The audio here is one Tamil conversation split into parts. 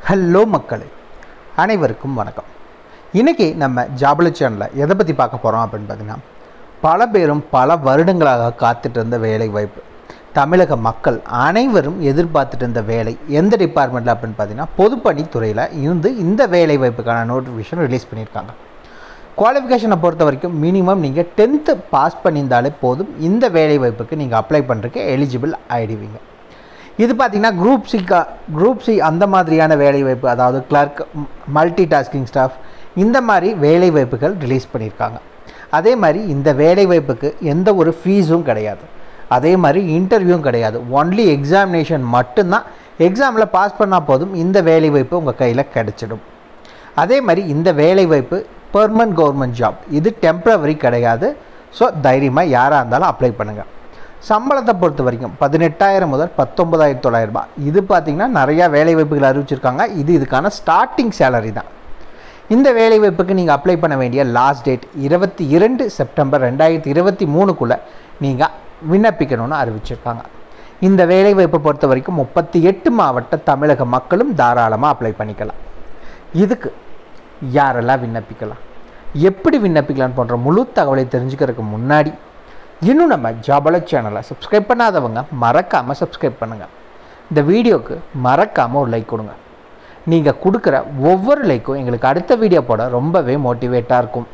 ஹலோ மக்களே அனைவருக்கும் வணக்கம் இன்றைக்கி நம்ம ஜாபல சேனலில் எதை பற்றி பார்க்க போகிறோம் அப்படின்னு பார்த்தீங்கன்னா பல பேரும் பல வருடங்களாக காத்துட்டு இருந்த வேலை வாய்ப்பு தமிழக மக்கள் அனைவரும் எதிர்பார்த்துட்டு இருந்த வேலை எந்த டிபார்ட்மெண்ட்டில் அப்படின்னு பார்த்தீங்கன்னா பொதுப்பணித்துறையில் இருந்து இந்த வேலை வாய்ப்புக்கான நோட்டிஃபிகேஷன் ரிலீஸ் பண்ணியிருக்காங்க குவாலிஃபிகேஷனை பொறுத்த வரைக்கும் மினிமம் நீங்கள் டென்த்து பாஸ் பண்ணியிருந்தாலே போதும் இந்த வேலை வாய்ப்புக்கு நீங்கள் அப்ளை பண்ணுறதுக்கு எலிஜிபிள் ஆகிடுவீங்க இது பார்த்திங்கன்னா குரூப் சிக்கா குரூப் சி அந்த மாதிரியான வேலைவாய்ப்பு அதாவது கிளர்க் மல்டி டாஸ்கிங் ஸ்டாஃப் இந்த மாதிரி வேலைவாய்ப்புகள் ரிலீஸ் பண்ணியிருக்காங்க அதே மாதிரி இந்த வேலைவாய்ப்புக்கு எந்த ஒரு ஃபீஸும் கிடையாது அதே மாதிரி இன்டர்வியூவும் கிடையாது ஒன்லி எக்ஸாமினேஷன் மட்டும்தான் எக்ஸாமில் பாஸ் பண்ணால் போதும் இந்த வேலைவாய்ப்பு உங்கள் கையில் கிடச்சிடும் அதே மாதிரி இந்த வேலைவாய்ப்பு பெர்மனன்ட் கவர்மெண்ட் ஜாப் இது டெம்ப்ரவரி கிடையாது ஸோ தைரியமாக யாராக இருந்தாலும் அப்ளை பண்ணுங்கள் சம்பளத்தை பொறுத்த வரைக்கும் பதினெட்டாயிரம் முதல் பத்தொன்பதாயிரத்தி தொள்ளாயிரம் ரூபாய் இது பார்த்திங்கன்னா நிறையா வேலைவாய்ப்புகள் அறிவிச்சிருக்காங்க இது இதுக்கான ஸ்டார்டிங் சேலரி தான் இந்த வேலைவாய்ப்புக்கு நீங்கள் அப்ளை பண்ண வேண்டிய லாஸ்ட் டேட் இருபத்தி இரண்டு செப்டம்பர் ரெண்டாயிரத்தி இருபத்தி மூணுக்குள்ளே நீங்கள் விண்ணப்பிக்கணும்னு அறிவிச்சிருக்காங்க இந்த வேலைவாய்ப்பை பொறுத்த வரைக்கும் முப்பத்தி எட்டு மாவட்ட தமிழக மக்களும் தாராளமாக அப்ளை பண்ணிக்கலாம் இதுக்கு யாரெல்லாம் விண்ணப்பிக்கலாம் எப்படி விண்ணப்பிக்கலாம்னு போன்ற முழு தகவலை தெரிஞ்சுக்கிறதுக்கு முன்னாடி இன்னும் நம்ம ஜாபல சேனலை சப்ஸ்கிரைப் பண்ணாதவங்க மறக்காமல் சப்ஸ்கிரைப் பண்ணுங்கள் இந்த வீடியோவுக்கு மறக்காமல் ஒரு லைக் கொடுங்க நீங்கள் கொடுக்குற ஒவ்வொரு லைக்கும் எங்களுக்கு அடுத்த வீடியோ போட ரொம்பவே மோட்டிவேட்டாக இருக்கும்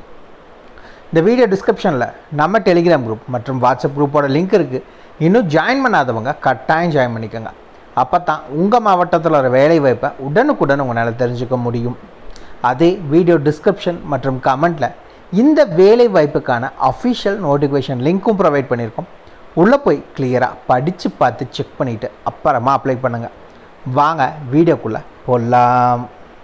இந்த வீடியோ டிஸ்கிரிப்ஷனில் நம்ம டெலிகிராம் குரூப் மற்றும் வாட்ஸ்அப் குரூப்போட லிங்க் இருக்குது இன்னும் ஜாயின் பண்ணாதவங்க கட்டாயம் ஜாயின் பண்ணிக்கோங்க அப்போ தான் உங்கள் மாவட்டத்தில் வர வேலைவாய்ப்பை உடனுக்குடன் உங்களால் தெரிஞ்சுக்க முடியும் அதே வீடியோ டிஸ்கிரிப்ஷன் மற்றும் கமெண்ட்டில் இந்த வேலை வாய்ப்புக்கான அஃபிஷியல் நோட்டிஃபிகேஷன் லிங்க்கும் ப்ரொவைட் பண்ணியிருக்கோம் உள்ளே போய் கிளியராக படித்து பார்த்து செக் பண்ணிவிட்டு அப்புறமா அப்ளை பண்ணுங்கள் வாங்க வீடியோக்குள்ளே போடலாம்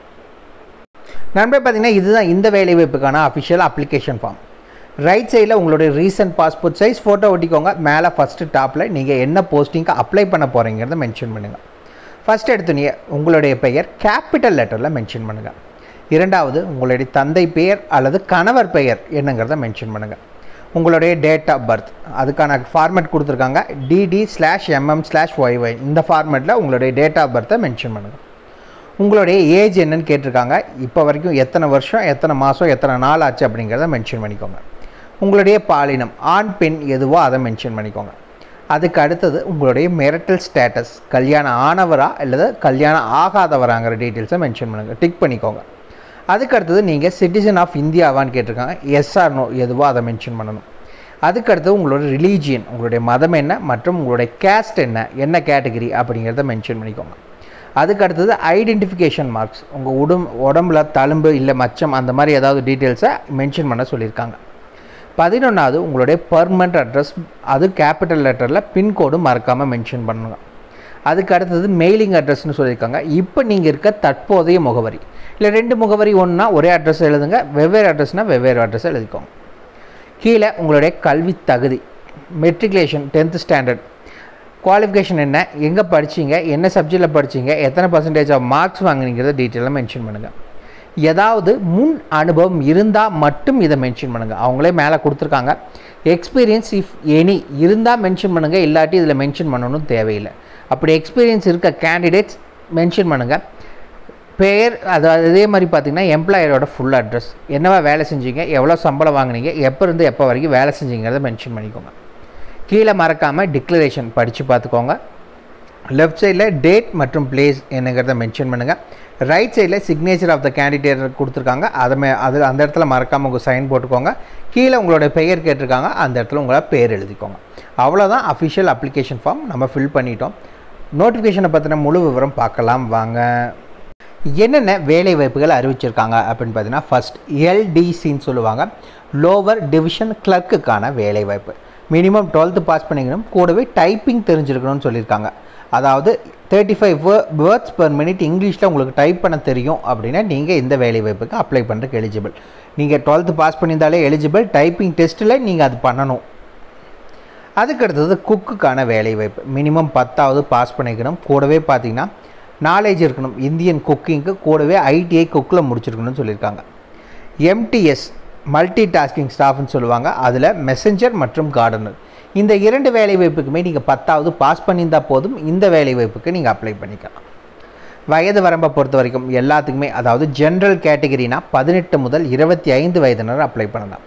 நண்பர் பார்த்தீங்கன்னா இதுதான் இந்த வேலை வாய்ப்புக்கான அஃபிஷியல் அப்ளிகேஷன் ஃபார்ம் ரைட் சைடில் உங்களுடைய ரீசன்ட் பாஸ்போர்ட் சைஸ் ஃபோட்டோ ஒட்டிக்கோங்க மேலே ஃபஸ்ட்டு டாப்பில் நீங்கள் என்ன போஸ்டிங்க்கு அப்ளை பண்ண போகிறீங்கிறத மென்ஷன் பண்ணுங்கள் ஃபஸ்ட் எடுத்துனீங்க உங்களுடைய பெயர் கேபிட்டல் லெட்டரில் மென்ஷன் பண்ணுங்கள் இரண்டாவது உங்களுடைய தந்தை பெயர் அல்லது கணவர் பெயர் என்னங்கிறத மென்ஷன் பண்ணுங்கள் உங்களுடைய டேட் ஆஃப் பர்த் அதுக்கான ஃபார்மேட் கொடுத்துருக்காங்க DD slash MM slash YY இந்த ஃபார்மேட்டில் உங்களுடைய டேட் ஆஃப் பர்த்தை மென்ஷன் பண்ணுங்கள் உங்களுடைய ஏஜ் என்னன்னு கேட்டிருக்காங்க இப்போ வரைக்கும் எத்தனை வருஷம் எத்தனை மாதம் எத்தனை நாள் ஆச்சு அப்படிங்கிறத மென்ஷன் பண்ணிக்கோங்க உங்களுடைய பாலினம் ஆண் பெண் எதுவோ அதை மென்ஷன் பண்ணிக்கோங்க அதுக்கு அடுத்தது உங்களுடைய மெரிட்டல் ஸ்டேட்டஸ் கல்யாணம் ஆனவரா அல்லது கல்யாணம் ஆகாதவராங்கிற டீட்டெயில்ஸை மென்ஷன் பண்ணுங்கள் டிக் பண்ணிக்கோங்க அதுக்கு அடுத்தது நீங்கள் சிட்டிசன் ஆஃப் இந்தியாவான்னு கேட்டிருக்காங்க எஸ்ஆர் நோ எதுவோ அதை மென்ஷன் பண்ணணும் அதுக்கு அடுத்தது உங்களோட ரிலீஜியன் உங்களுடைய மதம் என்ன மற்றும் உங்களுடைய கேஸ்ட் என்ன என்ன கேட்டகரி அப்படிங்கிறத மென்ஷன் பண்ணிக்கோங்க அதுக்கு அடுத்தது ஐடென்டிஃபிகேஷன் மார்க்ஸ் உங்கள் உடம் உடம்புல தழும்பு இல்லை மச்சம் அந்த மாதிரி ஏதாவது டீட்டெயில்ஸை மென்ஷன் பண்ண சொல்லியிருக்காங்க பதினொன்றாவது உங்களுடைய பர்மனண்ட் அட்ரஸ் அது கேபிட்டல் லெட்டரில் பின்கோடு மறக்காமல் மென்ஷன் பண்ணுங்க அதுக்கு அடுத்தது மெயிலிங் அட்ரஸ்னு சொல்லியிருக்காங்க இப்போ நீங்கள் இருக்க தற்போதைய முகவரி இல்லை ரெண்டு முகவரி ஒன்றா ஒரே அட்ரஸ் எழுதுங்க வெவ்வேறு அட்ரஸ்னால் வெவ்வேறு அட்ரஸ் எழுதிக்கோங்க கீழே உங்களுடைய கல்வி தகுதி மெட்ரிகுலேஷன் டென்த்து ஸ்டாண்டர்ட் குவாலிஃபிகேஷன் என்ன எங்கே படிச்சீங்க என்ன சப்ஜெக்டில் படிச்சீங்க எத்தனை பர்சன்டேஜ் ஆஃப் மார்க்ஸ் வாங்குனீங்கிறத டீட்டெயிலாக மென்ஷன் பண்ணுங்கள் ஏதாவது முன் அனுபவம் இருந்தால் மட்டும் இதை மென்ஷன் பண்ணுங்கள் அவங்களே மேலே கொடுத்துருக்காங்க எக்ஸ்பீரியன்ஸ் இஃப் எனி இருந்தால் மென்ஷன் பண்ணுங்கள் இல்லாட்டி இதில் மென்ஷன் பண்ணணும் தேவையில்லை அப்படி எக்ஸ்பீரியன்ஸ் இருக்க கேண்டிடேட்ஸ் மென்ஷன் பண்ணுங்கள் பெயர் அதாவது இதே மாதிரி பார்த்தீங்கன்னா எம்ப்ளாயரோட ஃபுல் அட்ரஸ் என்னவா வேலை செஞ்சீங்க எவ்வளோ சம்பளம் வாங்குனீங்க எப்போ இருந்து எப்போ வரைக்கும் வேலை செஞ்சீங்கிறத மென்ஷன் பண்ணிக்கோங்க கீழே மறக்காமல் டிக்ளரேஷன் படித்து பார்த்துக்கோங்க லெஃப்ட் சைடில் டேட் மற்றும் பிளேஸ் என்னங்கிறத மென்ஷன் பண்ணுங்கள் ரைட் சைடில் சிக்னேச்சர் ஆஃப் த கேண்டிடேட் கொடுத்துருக்காங்க அதை மே அது அந்த இடத்துல மறக்காமல் உங்கள் சைன் போட்டுக்கோங்க கீழே உங்களோட பெயர் கேட்டிருக்காங்க அந்த இடத்துல உங்களோட பேர் எழுதிக்கோங்க அவ்வளோதான் அஃபிஷியல் அப்ளிகேஷன் ஃபார்ம் நம்ம ஃபில் பண்ணிட்டோம் நோட்டிஃபிகேஷனை பற்றின முழு விவரம் பார்க்கலாம் வாங்க என்னென்ன வேலை வாய்ப்புகள் அறிவிச்சிருக்காங்க அப்படின்னு பார்த்தீங்கன்னா ஃபஸ்ட் எல்டிசின்னு சொல்லுவாங்க லோவர் டிவிஷன் கிளர்க்குக்கான வேலை வாய்ப்பு மினிமம் டுவெல்த்து பாஸ் பண்ணிக்கணும் கூடவே டைப்பிங் தெரிஞ்சிருக்கணும்னு சொல்லியிருக்காங்க அதாவது thirty five words per minute இங்கிலீஷில் உங்களுக்கு டைப் பண்ண தெரியும் அப்படின்னா நீங்கள் இந்த வேலை வாய்ப்புக்கு அப்ளை பண்ணுறதுக்கு எலிஜிபிள் நீங்கள் டுவெல்த்து பாஸ் பண்ணியிருந்தாலே எலிஜிபிள் டைப்பிங் டெஸ்ட்டில் நீங்கள் அது பண்ணணும் அதுக்கு அடுத்தது குக்குக்கான வேலை வாய்ப்பு மினிமம் பத்தாவது பாஸ் பண்ணிக்கணும் கூடவே பார்த்தீங்கன்னா நாலேஜ் இருக்கணும் இந்தியன் குக்கிங்க்கு கூடவே ஐடிஐ குக்கில் முடிச்சிருக்கணும்னு சொல்லியிருக்காங்க எம்டிஎஸ் மல்டி டாஸ்கிங் ஸ்டாஃப்னு சொல்லுவாங்க அதில் மெசஞ்சர் மற்றும் கார்டனர் இந்த இரண்டு வேலை வாய்ப்புக்குமே நீங்கள் பத்தாவது பாஸ் பண்ணியிருந்தால் போதும் இந்த வேலை வாய்ப்புக்கு நீங்கள் அப்ளை பண்ணிக்கலாம் வயது வரம்பை பொறுத்த வரைக்கும் எல்லாத்துக்குமே அதாவது ஜென்ரல் கேட்டகரினா பதினெட்டு முதல் இருபத்தி ஐந்து வயதினர் அப்ளை பண்ணலாம்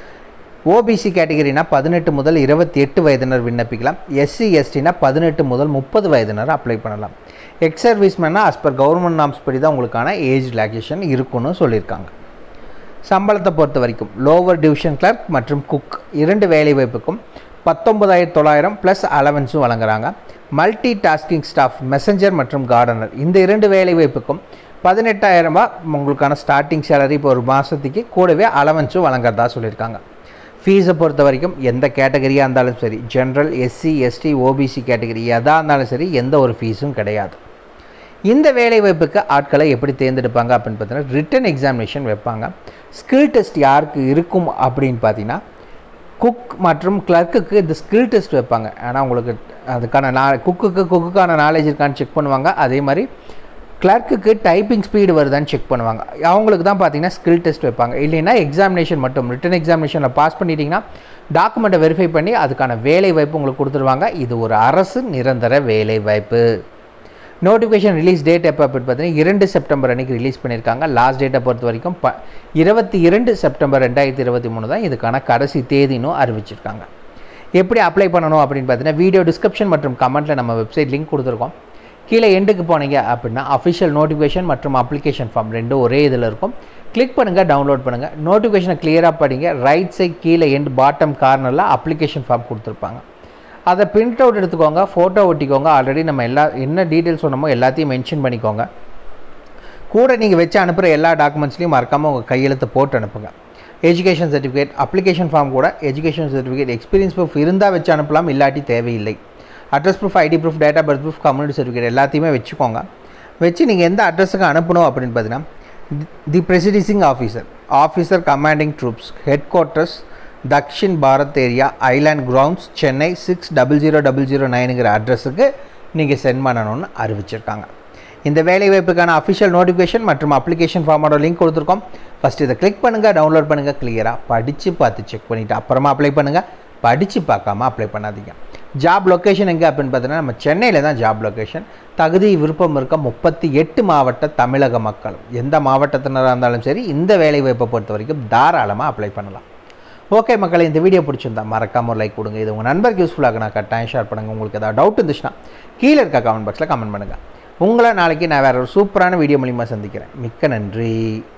ஓபிசி கேட்டகரினா பதினெட்டு முதல் இருபத்தி எட்டு வயதினர் விண்ணப்பிக்கலாம் எஸ்சி எஸ்டினா பதினெட்டு முதல் முப்பது வயதினர் அப்ளை பண்ணலாம் எக்ஸ் சர்வீஸ்மேனா அஸ் பர் கவர்மெண்ட் நாம்ஸ் படி தான் உங்களுக்கான ஏஜ் ரிலாக்ஸேஷன் இருக்குன்னு சொல்லியிருக்காங்க சம்பளத்தை பொறுத்த வரைக்கும் லோவர் டிவிஷன் கிளர்க் மற்றும் குக் இரண்டு வேலைவாய்ப்புக்கும் பத்தொன்பதாயிரத்தி தொள்ளாயிரம் ப்ளஸ் அலவன்ஸும் வழங்குறாங்க மல்டி டாஸ்கிங் ஸ்டாஃப் மெசஞ்சர் மற்றும் கார்டனர் இந்த இரண்டு வேலைவாய்ப்புக்கும் பதினெட்டாயிரம் ரூபாய் உங்களுக்கான ஸ்டார்டிங் சேலரி இப்போ ஒரு மாதத்துக்கு கூடவே அலவன்ஸும் வழங்குறதா சொல்லியிருக்காங்க ஃபீஸை பொறுத்த வரைக்கும் எந்த கேட்டகரியாக இருந்தாலும் சரி general SC ST OBC category எதாக இருந்தாலும் சரி எந்த ஒரு ஃபீஸும் கிடையாது இந்த வேலைவாய்ப்புக்கு ஆட்களை எப்படி தேர்ந்தெடுப்பாங்க அப்படின்னு பார்த்தீங்கன்னா ரிட்டன் எக்ஸாமினேஷன் வைப்பாங்க ஸ்கில் டெஸ்ட் யாருக்கு இருக்கும் அப்படின்னு பார்த்தீங்கன்னா குக் மற்றும் கிளர்க்குக்கு இந்த ஸ்கில் டெஸ்ட் வைப்பாங்க ஆனால் உங்களுக்கு அதுக்கான நா குக்குக்கு குக்குக்கான நாலேஜ் இருக்கான்னு செக் பண்ணுவாங்க அதே மாதிரி கிளர்க்குக்கு டைப்பிங் ஸ்பீடு வருதான்னு செக் பண்ணுவாங்க அவங்களுக்கு தான் பார்த்தீங்கன்னா ஸ்கில் டெஸ்ட் வைப்பாங்க இல்லைன்னா எக்ஸாமினேஷன் மட்டும் ரிட்டன் எக்ஸாமினேஷனில் பாஸ் பண்ணிட்டீங்கன்னா டாக்குமெண்ட்டை வெரிஃபை பண்ணி அதுக்கான வேலை வாய்ப்பு உங்களுக்கு கொடுத்துருவாங்க இது ஒரு அரசு நிரந்தர வேலை வாய்ப்பு நோட்டிஃபிகேஷன் ரிலீஸ் டேட் எப்போ அப்படின்னு பார்த்தீங்கன்னா இரண்டு செப்டம்பர் அன்றைக்கி ரிலீஸ் பண்ணியிருக்காங்க லாஸ்ட் டேட்டை பொறுத்த வரைக்கும் ப இருபத்தி இரண்டு செப்டம்பர் ரெண்டாயிரத்தி இருபத்தி மூணு தான் இதுக்கான கடைசி தேதினும் அறிவிச்சிருக்காங்க எப்படி அப்ளை பண்ணணும் அப்படின்னு பார்த்தீங்கன்னா வீடியோ டிஸ்கிரிப்ஷன் மற்றும் கமெண்ட்டில் நம்ம வெப்சைட் லிங்க் கொடுத்துருக்கோம் கீழே எண்டுக்கு போனீங்க அப்படின்னா அஃபிஷியல் நோட்டிஃபிகேஷன் மற்றும் அப்ளிகேஷன் ஃபார்ம் ரெண்டும் ஒரே இதில் இருக்கும் கிளிக் பண்ணுங்கள் டவுன்லோட் பண்ணுங்கள் நோட்டிஃபிகேஷனை கிளியராக படிங்க ரைட் சைட் கீழே எண்ட் பாட்டம் கார்னரில் அப்ளிகேஷன் ஃபார்ம் கொடுத்துருப்பாங்க அதை பிரிண்ட் அவுட் எடுத்துக்கோங்க ஃபோட்டோ ஒட்டிக்கோங்க ஆல்ரெடி நம்ம எல்லா என்ன டீட்டெயில்ஸ் சொன்னமோ எல்லாத்தையும் மென்ஷன் பண்ணிக்கோங்க கூட நீங்கள் வச்சு அனுப்புகிற எல்லா டாக்குமெண்ட்ஸ்லையும் மறக்காமல் உங்கள் கையெழுத்து போட்டு அனுப்புங்க எஜுகேஷன் சர்டிஃபிகேட் அப்ளிகேஷன் ஃபார்ம் கூட எஜுகேஷன் சர்டிஃபிகேட் எக்ஸ்பீரியன்ஸ் ப்ரூஃப் இருந்தால் வச்சு அனுப்பலாம் இல்லாட்டி தேவையில்லை address proof ID proof data birth proof community certificate எல்லாத்தையுமே வச்சுக்கோங்க வச்சு நீங்கள் எந்த அட்ரஸுக்கு அனுப்பணும் அப்படின்னு பார்த்தீங்கன்னா the presiding officer officer commanding troops headquarters Dakshin Bharat area island grounds Chennai six double zero double zero நைனுங்கிற அட்ரஸுக்கு நீங்கள் சென்ட் பண்ணணும்னு அறிவிச்சிருக்காங்க இந்த வேலைவாய்ப்புக்கான அஃபிஷியல் நோட்டிஃபிகேஷன் மற்றும் அப்ளிகேஷன் ஃபார்மோட லிங்க் கொடுத்துருக்கோம் ஃபஸ்ட் இதை கிளிக் பண்ணுங்கள் டவுன்லோட் பண்ணுங்கள் கிளியராக படித்து பார்த்து செக் பண்ணிவிட்டு அப்புறமா அப்ளை பண்ணுங்கள் படித்து பார்க்காம அப்ளை பண்ணாதீங்க ஜாப் லொக்கேஷன் எங்கே அப்படின்னு பார்த்தீங்கன்னா நம்ம சென்னையில் தான் ஜாப் லொக்கேஷன் தகுதி விருப்பம் இருக்க முப்பத்தி எட்டு மாவட்ட தமிழக மக்கள் எந்த மாவட்டத்தினராக இருந்தாலும் சரி இந்த வேலைவாய்ப்பை பொறுத்த வரைக்கும் தாராளமாக அப்ளை பண்ணலாம் ஓகே மக்களை இந்த வீடியோ பிடிச்சிருந்தா மறக்காம ஒரு லைக் கொடுங்க இது உங்கள் நண்பருக்கு யூஸ்ஃபுல்லாக நான் கட்டாயம் ஷேர் பண்ணுங்கள் உங்களுக்கு ஏதாவது டவுட் இருந்துச்சுன்னா கீழே இருக்க கமெண்ட் பாக்ஸில் கமெண்ட் பண்ணுங்கள் உங்களை நாளைக்கு நான் வேறு ஒரு சூப்பரான வீடியோ மூலிமா சந்திக்கிறேன் மிக்க நன்றி